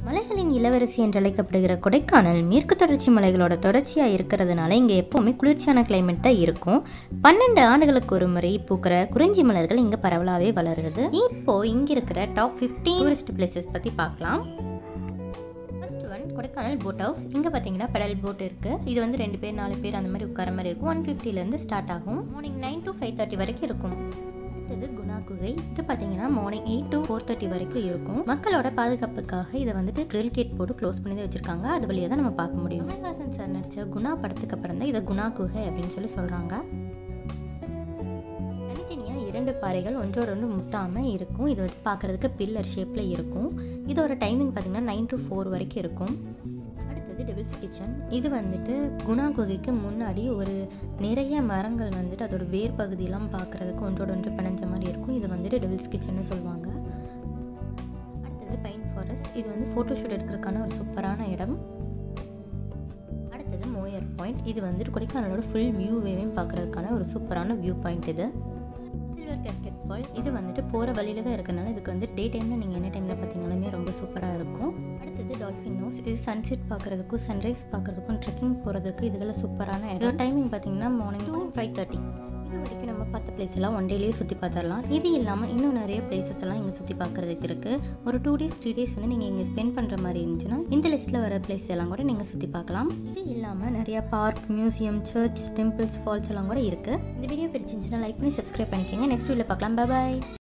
மலைகளின் இளவரசி என்று அழைக்கப்படுகிற கொடைக்கானல் மேற்கு தொடர்ச்சி மலைகளோட தொடர்ச்சியாக இருக்கிறதுனால இங்கே எப்போவுமே குளிர்ச்சியான climate தான் இருக்கும் பன்னெண்டு ஆண்டுகளுக்கு ஒரு முறை பூக்கிற குறிஞ்சி மலர்கள் இங்கே பரவலாகவே வளருது இப்போ இங்கே இருக்கிற டாப் 15 டூரிஸ்ட் பிளேசஸ் பற்றி பார்க்கலாம் first one Kodaikanal boat house இங்கே பார்த்தீங்கன்னா பெடல் போட் இருக்குது இது வந்து ரெண்டு பேர் நாலு பேர் அந்த மாதிரி உட்கார மாதிரி இருக்கும் ஒன் ஃபிஃப்டிலேருந்து ஸ்டார்ட் ஆகும் morning nine to five thirty வரைக்கும் இருக்கும் அடுத்தது குணா குகை இது பார்த்தீங்கன்னா morning eight to four thirty வரைக்கும் இருக்கும் மக்களோட பாதுகாப்புக்காக இதை வந்துட்டு கிரில் கேட் போட்டு க்ளோஸ் பண்ணி தான் வச்சிருக்காங்க அது வழியாக தான் நம்ம பார்க்க முடியும் கமல்ஹாசன் சார் நடிச்ச குணா படத்துக்கு அப்புறம் தான் இதை குணா குகை அப்படின்னு சொல்லி சொல்கிறாங்க தனித்தனியாக இரண்டு பாறைகள் ஒன்றோட ஒன்று முட்டாமல் இருக்கும் இது வந்து பார்க்குறதுக்கு பில்லர் ஷேப்பில் இருக்கும் இதோட டைமிங் பார்த்தீங்கன்னா நைன் to ஃபோர் வரைக்கும் இருக்கும் அடுத்தது டெவில்ஸ் கிச்சன் இது வந்துட்டு குணா குகைக்கு முன்னாடி ஒரு நிறைய மரங்கள் வந்துட்டு அதோட வேர் பகுதியெல்லாம் பார்க்குறதுக்கு ஒன்றோட ஒன்று பிணைஞ்ச மாதிரி இருக்கும் இது வந்துட்டு டெவில்ஸ் கிச்சன்னு சொல்லுவாங்க அடுத்தது பைன் ஃபாரஸ்ட் இது வந்து ஃபோட்டோஷூட் எடுக்கிறதுக்கான ஒரு சூப்பரான இடம் அடுத்தது மோயர் பாயிண்ட் இது வந்துட்டு கொடைக்கானலோட ஃபுல் வியூவையும் பார்க்குறதுக்கான ஒரு சூப்பரான வியூ பாயிண்ட் இது சில்வர் கேஸ்கெட் ஃபால் இது வந்துட்டு போகிற வழியில தான் இருக்கனால இதுக்கு வந்து டே டைமில் நீங்கள் என்ன டைமில் பார்த்தீங்கன்னாலுமே ரொம்ப சூப்பராக இருக்கும் அடுத்தது டால்ஃபின் நோஸ் இது சன்செட் பார்க்குறதுக்கும் சன்ரைஸ் பார்க்குறதுக்கும் ட்ரெக்கிங் போகிறதுக்கு இதுக்கெல்லாம் சூப்பரான இதோட டைமிங் பார்த்தீங்கன்னா மார்னிங் டூ ஃபைவ் தேர்ட்டி இது வரைக்கும் நம்ம பார்த்த பிளேஸ் எல்லாம் ஒன் டேலேயே சுற்றி பார்த்துடலாம் இது இல்லாமல் இன்னும் நிறைய பிளேசஸ் எல்லாம் இங்கே சுற்றி பார்க்குறதுக்கு இருக்குது ஒரு டூ டேஸ் த்ரீ டேஸ் வந்து நீங்கள் இங்கே ஸ்பெண்ட் பண்ணுற மாதிரி இருந்துச்சுன்னா இந்த லிஸ்ட்டில் வர பிளேஸ் எல்லாம் கூட நீங்கள் சுற்றி பார்க்கலாம் இது இல்லாமல் நிறைய park museum church temples falls எல்லாம் கூட இருக்குது இந்த வீடியோ பிடிச்சிருந்துச்சுன்னா லைக் பண்ணி சப்ஸ்கிரைப் பண்ணிக்கோங்க நெக்ஸ்ட் வீடியோவில் பார்க்கலாம் பாய்